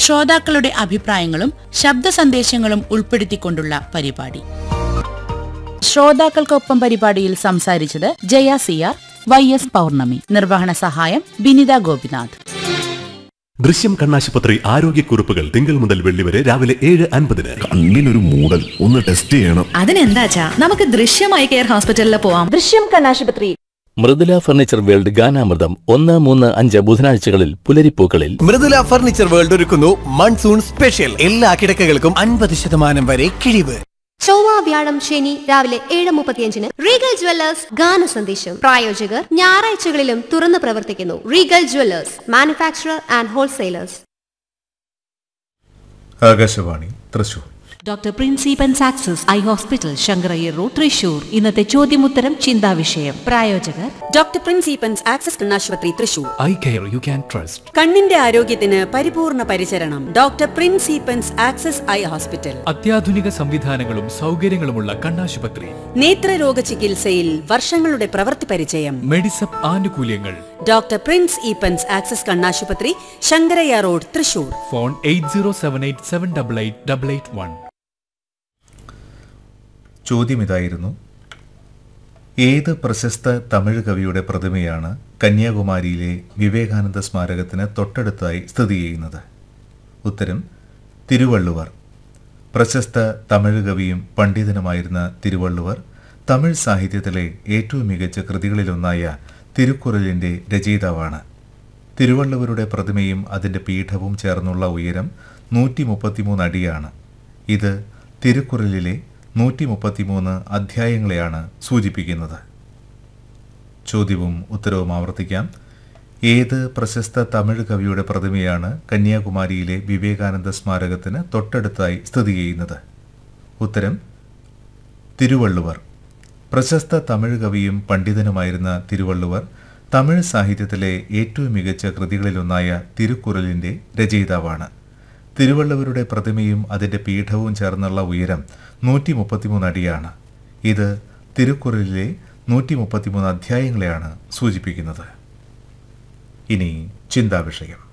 ശ്രോതാക്കളുടെ അഭിപ്രായങ്ങളും ശബ്ദ സന്ദേശങ്ങളും ഉൾപ്പെടുത്തിക്കൊണ്ടുള്ള പരിപാടി ശ്രോതാക്കൾക്കൊപ്പം പരിപാടിയിൽ സംസാരിച്ചത് Jaya CR Y S Pournami നിർവഹണ സഹായം ബിനിത ഗോപിനാഥ് ദൃശ്യം കണ്ണാശുപത്രി ആരോഗ്യക്കുറിപ്പുകൾ തിങ്കൾ മുതൽ വെള്ളി വരെ രാവിലെ ഏഴ് അൻപതിന് കണ്ണിനൊരു മൂടൽ ഒന്ന് ടെസ്റ്റ് ചെയ്യണം അതിനെന്താച്ചാ നമുക്ക് ദൃശ്യമായി കെയർ ഹോസ്പിറ്റലിൽ പോവാം ദൃശ്യം കണ്ണാശുപത്രി മൃദുല ഫർണിച്ചർ വേൾഡ് ഗാനാമൃതം ഒന്ന് മൂന്ന് അഞ്ച് ബുധനാഴ്ചകളിൽ പുലരിപ്പൂക്കളിൽ മൃദുല ഫർണിച്ചർ വേൾഡ് ഒരുക്കുന്നു മൺസൂൺ സ്പെഷ്യൽ എല്ലാ കിടക്കകൾക്കും അൻപത് ശതമാനം വരെ കിഴിവ് ചൊവ്വ വ്യാഴം ശനി രാവിലെ ഏഴ് മുപ്പത്തിയഞ്ചിന് റീഗൽ ജ്വല്ലേഴ്സ് ഗാന സന്ദേശം പ്രായോജകർ ഞായറാഴ്ചകളിലും തുറന്നു പ്രവർത്തിക്കുന്നു Regal jewellers manufacturer and wholesalers Akashvani Thrissur doctor Prince Eapen access eye hospital Sankarayyar road Thrissur ഇന്നത്തെ ചോദ്യമുത്തരം ചിന്താവിഷയം പ്രായോജകർ ഡോക്ടർ പ്രിൻസിപ്പൻസ് ആക്സസ് കണ്ണാശുപത്രി Thrissur eye care you can trust കണ്ണിന്റെ ആരോഗ്യത്തിന് പരിപൂർണ പരിചരണം doctor Prince Eapens access eye hospital അത്യാധുനിക സംവിധാനങ്ങളും സൗകര്യങ്ങളുമുള്ള കണ്ണാശുപത്രി നേത്രരോഗ ചികിത്സയിൽ വർഷങ്ങളുടെ പ്രവൃത്തി പരിചയം മെഡിസപ്പ് ആനുകൂല്യങ്ങൾ ഡോക്ടർ പ്രിൻസ് ഈപ്പൻസ് ആക്സസ് കണ്ണാശുപത്രി Sankarayya road Thrissur phone eight zero seven eight seven double eight double eight one ചോദ്യം ഇതായിരുന്നു ഏത് പ്രശസ്ത തമിഴ് കവിയുടെ പ്രതിമയാണ് കന്യാകുമാരിയിലെ വിവേകാനന്ദ സ്മാരകത്തിന് തൊട്ടടുത്തായി സ്ഥിതി ചെയ്യുന്നത് ഉത്തരം തിരുവള്ളുവർ പ്രശസ്ത തമിഴ് കവിയും പണ്ഡിതനുമായിരുന്ന തിരുവള്ളുവർ തമിഴ് സാഹിത്യത്തിലെ ഏറ്റവും മികച്ച കൃതികളിലൊന്നായ തിരുക്കുറലിൻ്റെ രചയിതാവാണ് തിരുവള്ളുവരുടെ പ്രതിമയും അതിൻ്റെ പീഠവും ചേർന്നുള്ള ഉയരം നൂറ്റി മുപ്പത്തിമൂന്ന് അടിയാണ് ഇത് തിരുക്കുറലിലെ നൂറ്റി മുപ്പത്തിമൂന്ന് അധ്യായങ്ങളെയാണ് സൂചിപ്പിക്കുന്നത് ചോദ്യവും ഉത്തരവും ആവർത്തിക്കാം ഏത് പ്രശസ്ത തമിഴ് കവിയുടെ പ്രതിമയാണ് കന്യാകുമാരിയിലെ വിവേകാനന്ദ സ്മാരകത്തിന് തൊട്ടടുത്തായി സ്ഥിതി ചെയ്യുന്നത് ഉത്തരം തിരുവള്ളുവർ പ്രശസ്ത തമിഴ് കവിയും പണ്ഡിതനുമായിരുന്ന തിരുവള്ളുവർ തമിഴ് സാഹിത്യത്തിലെ ഏറ്റവും മികച്ച കൃതികളിലൊന്നായ തിരുക്കുറലിൻ്റെ രചയിതാവാണ് തിരുവള്ളുവരുടെ പ്രതിമയും അതിൻ്റെ പീഠവും ചേർന്നുള്ള ഉയരം നൂറ്റി മുപ്പത്തിമൂന്ന് അടിയാണ് ഇത് തിരുക്കുറലിലെ നൂറ്റി മുപ്പത്തിമൂന്ന് അധ്യായങ്ങളെയാണ് സൂചിപ്പിക്കുന്നത് ഇനി ചിന്താവിഷയം